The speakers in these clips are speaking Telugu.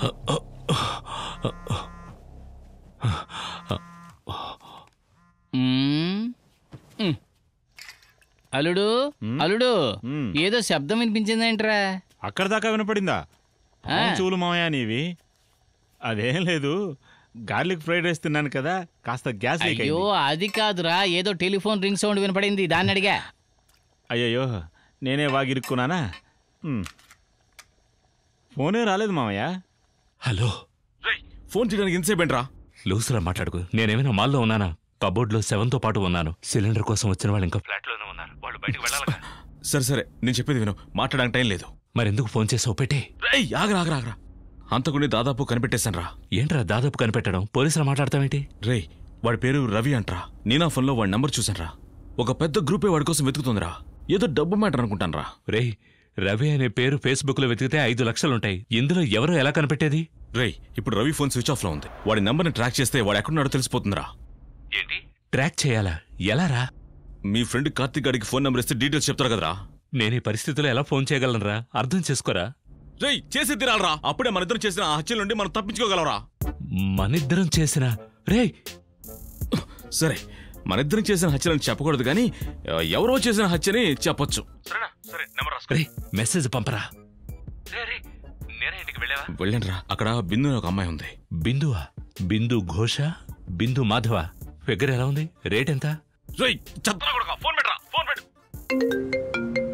మ్మ్. మ్. అల్లుడు అల్లుడు మ్. ఏదో శబ్దం వినిపించిందేంట్రా అక్కడ దాకా వినపడిందా ఆ. అవును చూలు మామయ్య నీవి అదేం లేదు గార్లిక్ ఫ్రైడ్ రైస్ తిన్నాను కదా కాస్త గ్యాస్ లీక్ అయ్యో అయింది అది కాదురా ఏదో టెలిఫోన్ రింగ్ సౌండ్ వినపడింది దాన్ని అడిగా అయ్యయ్యో నేనే వాగిరుక్కున్నానా మ్. ఫోనే రాలేదు మామయ్య హలో ఫోన్ చేయడానికి ఎంతసేపు ఏంట్రా లూసులా మాట్లాడుకు నేనేమైనా మాల్లో ఉన్నానా కబోర్డ్లో సెవెన్తో పాటు ఉన్నాను సిలిండర్ కోసం వచ్చిన వాళ్ళు ఇంకా ఫ్లాట్లోనే ఉన్నారు వాళ్ళు బయటకు వెళ్ళాలి సరే సరే నేను చెప్పేది విను మాట్లాడడానికి టైం లేదు మరెందుకు ఫోన్ చేసావు పెట్టే రేయ్ ఆగరా ఆగరా ఆగరా అంతకుని దాదాపు కనిపెట్టేశాను రా ఏంట్రా దాదాపు కనిపెట్టడం పోలీసులు మాట్లాడతామేంటి రేయ్ వాడి పేరు రవి అంట్రా నేనా ఫోన్లో వాడి నంబర్ చూశాను రా ఒక పెద్ద గ్రూపే వాడి కోసం వెతుకుతుందిరా ఏదో డబ్బు మ్యాటర్ అనుకుంటాను రా రేయ్ రవి అనే పేరు ఫేస్బుక్లో వెతికితే ఐదు లక్షలుంటాయి ఇందులో ఎవరో ఎలా కనిపెట్టేది రేయ్ ఇప్పుడు రవి ఫోన్ స్విచ్ ఆఫ్ లో ఉంది వాడి నంబర్ని ట్రాక్ చేస్తే వాడు ఎక్కడున్నాడో తెలిసిపోతుందిరా ఏంటి ట్రాక్ చేయాలా ఎలా రా మీ ఫ్రెండ్ కార్తిక్ గారికి ఫోన్ నెంబర్ ఇస్తే డీటెయిల్స్ చెప్తారు కదరా నేను ఈ పరిస్థితిలో ఎలా ఫోన్ చేయగలనరా అర్థం చేసుకోరా రేయ్ చేసి తిరాలరా అప్పుడే మన ఇద్దరం చేసిన ఆ హత్యల నుండి మనం తప్పించుకోగలరా మనిద్దరం చేసిన రేయ్ సరే మన ఇద్దరం చేసిన హత్యలని చెప్పకూడదు కానీ ఆ, ఎవరో చేసిన హత్యని చెప్పొచ్చు సరేనా సరే నెంబర్ రాసుకో రేయ్ మెసేజ్ పంపరా నేనే ఇంటికి వెళ్ళావా వెళ్ళండిరా అక్కడ బిందు అనే ఒక అమ్మాయి ఉంది బిందువా బిందు ఘోష బిందు మాధవ ఫిగర్ ఎలా ఉంది రేట్ ఎంత రేయ్ చెత్తనా కొడుకా ఫోన్ పెట్టరా ఫోన్ పెట్టు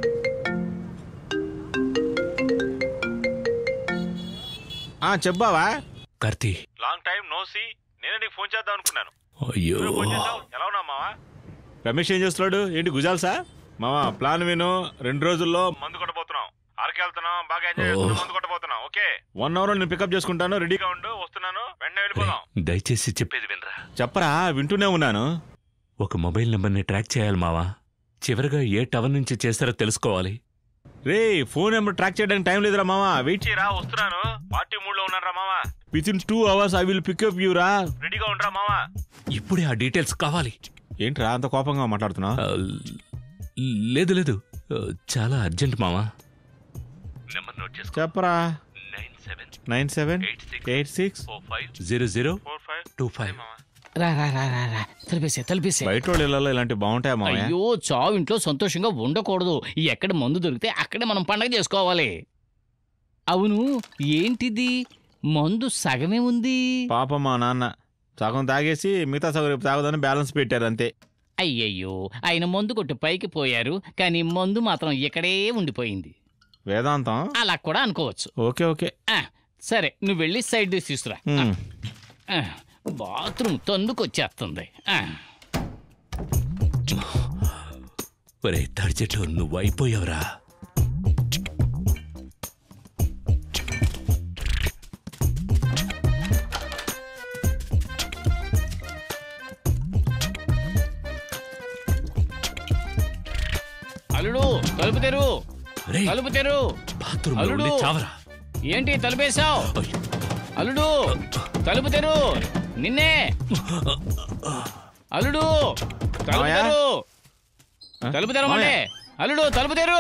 ఆ చెప్పావా Karthi long time no see నేనే నీకు ఫోన్ చేద్దాం అనుకున్నాను అయ్యో ఎలా ఉన్నావు మావా రమేష్ ఏం చేస్తున్నాడు ఏంటి గుజాల్సా మావా ప్లాన్ విను రెండు రోజుల్లో మందు కొట్టబోతున్నాం అరకు వెళ్తున్నాం బాగా ఎంజాయ్ చేస్తున్నాం మందు కొట్టబోతున్నాం ఓకే వన్ అవర్ నేను పికప్ చేసుకుంటాను రెడీగా ఉండు వస్తున్నాను వెంటనే వెళ్ళిపోదాం దయచేసి చెప్పేది వినరా చెప్పరా వింటూనే ఉన్నాను ఒక మొబైల్ నెంబర్ని ట్రాక్ చేయాలి మావా చివరిగా ఏ టవర్ నుంచి చేస్తారో తెలుసుకోవాలి రే ఫోన్ నెంబర్ ట్రాక్ చేయడానికి టైం లేదురా మామా వెయిట్ చేయరా వస్తున్నాను పార్టీ మూడ్ లో ఉన్నారా మామా within two hours I will pick up you రా రెడీగా ఉండరా మామా ఇప్పుడే ఆ డీటెయిల్స్ కావాలి ఏంట్రా అంత కోపంగా మాట్లాడుతున్నావు ఆ, లేదు లేదు ఆ, చాలా అర్జెంట్ మావా నెంబర్ నోట్ చేసుకో చెప్పరా nine seven nine seven eight six eight six four five zero zero four five two five రా రా రా రా రా తలిపేసే తలిపేసే బయట వాళ్ళ ఇళ్ళలో ఇలాంటివి బాగుంటాయా మామయ్య అయ్యో చావు ఇంట్లో సంతోషంగా ఉండకూడదు ఎక్కడ మందు దొరికితే అక్కడే మనం పండగ చేసుకోవాలి అవును ఏంటిది మందు సగమే ఉంది పాప మా నాన్న సగం తాగేసి మిగతా సగం రేపు తాగదని బ్యాలెన్స్ పెట్టారు అంతే అయ్యయ్యో ఆయన మందు కొట్టి పైకి పోయారు కానీ మందు మాత్రం ఇక్కడే ఉండిపోయింది వేదాంతం అలా కూడా అనుకోవచ్చు ఓకే ఓకే ఆ, సరే నువ్వు వెళ్ళి సైడ్ డిష్ తీసుకురా హ్మ్. ఆ, బాత్రూమ్ తొందుకొచ్చేస్తుంది ఆ. ఒరే తాడి చెట్లు నువ్వు అయిపోయావురా అల్లుడు తలుపు తెరు రే తలుపు తెరు బాత్రూమ్ అల్లుడు. ఉండి చావరా ఏంటి తలుపేశావు అయ్యో. అల్లుడు తలుపు తెరు నిన్నే అల్లుడు తలుపు మావయ్య? తెరు ఆ? తలుపు తెరమంటే అల్లుడు తలుపు తెరు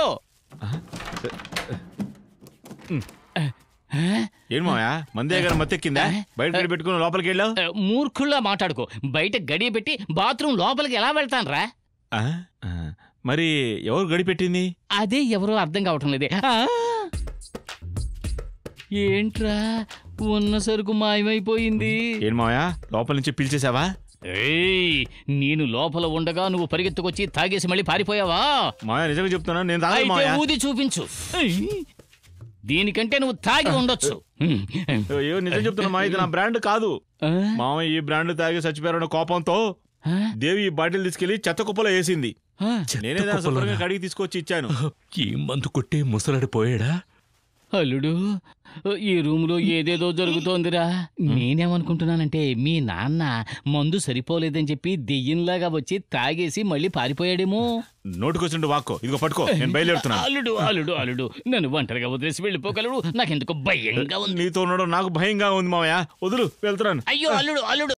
ఏంటి మామయ్య మందే గారు మత్తెక్కిందా బయట గడి పెట్టుకుని లోపలికి వెళ్ళావు ఆ, మూర్ఖుల్లా మాట్లాడుకో బయట గడియ పెట్టి బాత్రూమ్ లోపలికి ఎలా వెళ్తాను రా ఆ? ఆ. మరి ఎవరు గడి పెట్టింది అదే ఎవరో అర్థం కావటం లేదే ఆ! ఏంట్రా ఉన్న సరుకు మాయమైపోయింది ఏంటి మామయ్య లోపల నుంచి పిలిచేసావా ఏయ్ నేను లోపల ఉండగా నువ్వు పరిగెత్తుకొచ్చి తాగేసి మళ్ళీ పారిపోయావా మామయ్య నిజంగా చెప్తున్నాను నేను తాగలేదు అయితే మామయ్య ఊది చూపించు ఏయ్! దీనికంటే నువ్వు తాగి ఉండొచ్చు అయ్యో నిజం చెప్తున్నా మా ఇది నా బ్రాండ్ కాదు ఆ? మామయ్య ఈ బ్రాండ్ తాగి చచ్చిపోయారన్న కోపంతో ఆ? దేవి ఈ బాటిల్ తీసుకెళ్లి చెత్త కుప్పలో వేసింది ఆ? నేనే దాన్ని కుప్పలోనా? శుభ్రంగా కడిగి తీసుకొచ్చి ఇచ్చాను ఈ మందు కొట్టే ముసలాడు పోయాడా అల్లుడు ఈ రూములో ఏదేదో జరుగుతోందిరా నేనేమనుకుంటున్నానంటే మీ నాన్న మందు సరిపోలేదని చెప్పి దెయ్యంలాగా వచ్చి తాగేసి మళ్ళీ పారిపోయాడేమో నోటికొచ్చిండు వాక్కో ఇదిగో పట్టుకో నేను బయలుదేరుతున్నాను అల్లుడు అల్లుడు అల్లుడు నన్ను ఒంటరిగా వదిలేసి వెళ్ళిపోగలడు నాకెందుకు భయంగా ఉంది నీతో ఉండడం నాకు భయంగా ఉంది మామయ్య వదులు వెళ్తున్నాను అయ్యో అల్లుడు అల్లుడు